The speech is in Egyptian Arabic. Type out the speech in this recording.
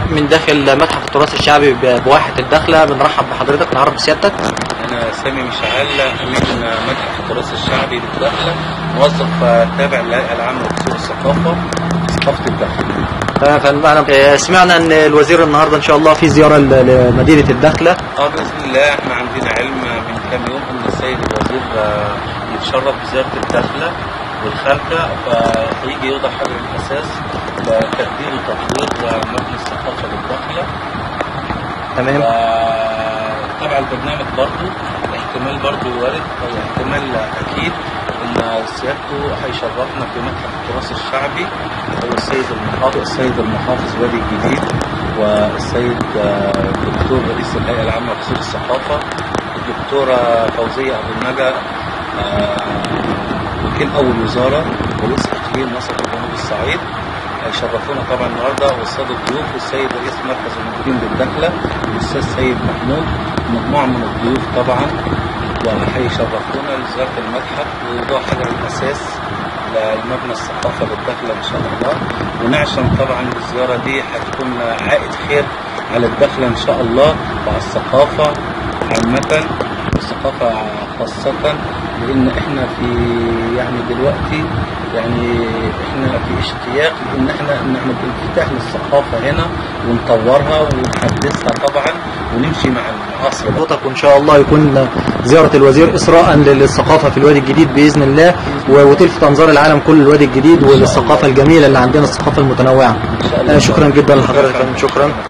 من داخل متحف التراث الشعبي ب- بواحة الدخلة بنرحب بحضرتك نعرف بسيادتك أنا سامي مشعل أمين متحف التراث الشعبي بالدخلة موظف آه، تابع للهيئة العامة لقصور الثقافة في ثقافة الدخل. تمام يا فندم أهلا. آه، سمعنا ان الوزير النهارده ان شاء الله في زيارة ل- لمدينة الدخلة اه باذن الله احنا عندنا علم من كام يوم ان السيد الوزير آه، يتشرف بزياره الداخله والخارجه فهيجي يوضع حجر الاساس لتجديد وتطوير آه، مبنى الثقافه للداخله تمام تبع البرنامج برضو احتمال برضو وارد او احتمال اكيد ان سيادته هيشرفنا في متحف التراث الشعبي هو السيد المحافظ السيد المحافظ وادي الجديد والسيد آه، الدكتور رئيس الهيئه العامه لقصور الثقافه الدكتوره فوزيه ابو النجا آه، وكيل اول وزاره ورئيس اقليم مصر وجنوب الصعيد هيشرفونا طبعا النهارده والساده الضيوف والسيد رئيس مركز المديرين بالدخله والاستاذ سيد محمود مجموعه من الضيوف طبعا وهيشرفونا لزياره المتحف ووضوع حجر الاساس لمبنى الثقافه بالدخله ان شاء الله ونعشم طبعا الزياره دي هتكون عائد خير على الدخله ان شاء الله وعلى الثقافه عامه والثقافه خاصه لان احنا في يعني دلوقتي يعني احنا في اشتياق ان احنا نعمل انفتاح للثقافه هنا ونطورها ونحدثها طبعا ونمشي مع العصر ده. حضرتك وان شاء الله يكون زيارة الوزير اسراء للثقافة في الوادي الجديد باذن الله و- وتلفت انظار العالم كل الوادي الجديد وللثقافة الجميلة اللي عندنا الثقافة المتنوعة إن شاء الله. آه، شكرا جدا لحضرتك يا فندم. شكرا